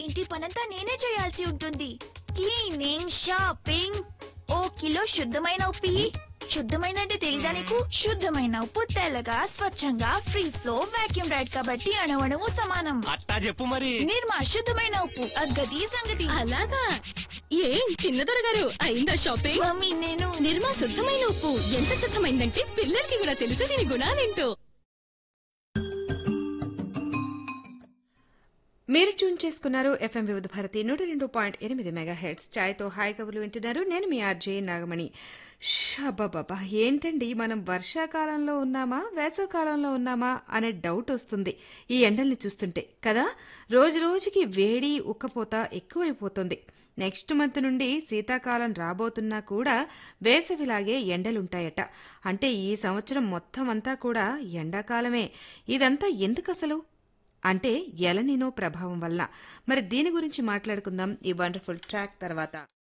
ఇంటి పనంతా నేనే చేయాల్సి ఉంటుంది క్లీనింగ్ షాపింగ్ ఓ కిలో శుద్ధమైన ఉప్పి శుద్ధమైన అంటే తెలీదా నీకు శుద్ధమైన ఉప్పు తెల్లగా స్వచ్ఛంగా ఫ్రీ ఫ్లో వాక్యూమ్ రైడ్ కాబట్టి అణవణము సమానం అట్టా చెప్పు మరి నిర్మా శుద్ధమైన ఉప్పు అగ్గది సంగతి అలాగా ఏం చిన్నదొర గారు అయిందా షాపింగ్ మమ్మీ నేను నిర్మా శుద్ధమైన ఉప్పు ఎంత శుద్ధమైందంటే పిల్లలకి కూడా తెలుసు దీని గుణాలేంటో మీరు ట్యూన్ చేసుకున్నారు ఎఫ్ఎం వివిధ భారతి నూట రెండు పాయింట్ ఎనిమిది మెగా హెడ్స్ ఛాయ్తో హాయ్ కబుర్లు వింటున్నారు నేను మీ ఆర్జే నాగమణి షబాబా ఏంటండి మనం వర్షాకాలంలో ఉన్నామా వేసవకాలంలో ఉన్నామా అనే డౌట్ వస్తుంది ఈ ఎండల్ని చూస్తుంటే కదా రోజు రోజుకి వేడి ఉక్కపోత ఎక్కువైపోతుంది నెక్స్ట్ మంత్ నుండి శీతాకాలం రాబోతున్నా కూడా వేసవిలాగే ఎండలుంటాయట అంటే ఈ సంవత్సరం మొత్తం అంతా కూడా ఎండాకాలమే ఇదంతా ఎందుకు అసలు అంటే ఎలనినో ప్రభావం వల్ల మరి దీని గురించి మాట్లాడుకుందాం ఈ వండర్ఫుల్ ట్రాక్ తర్వాత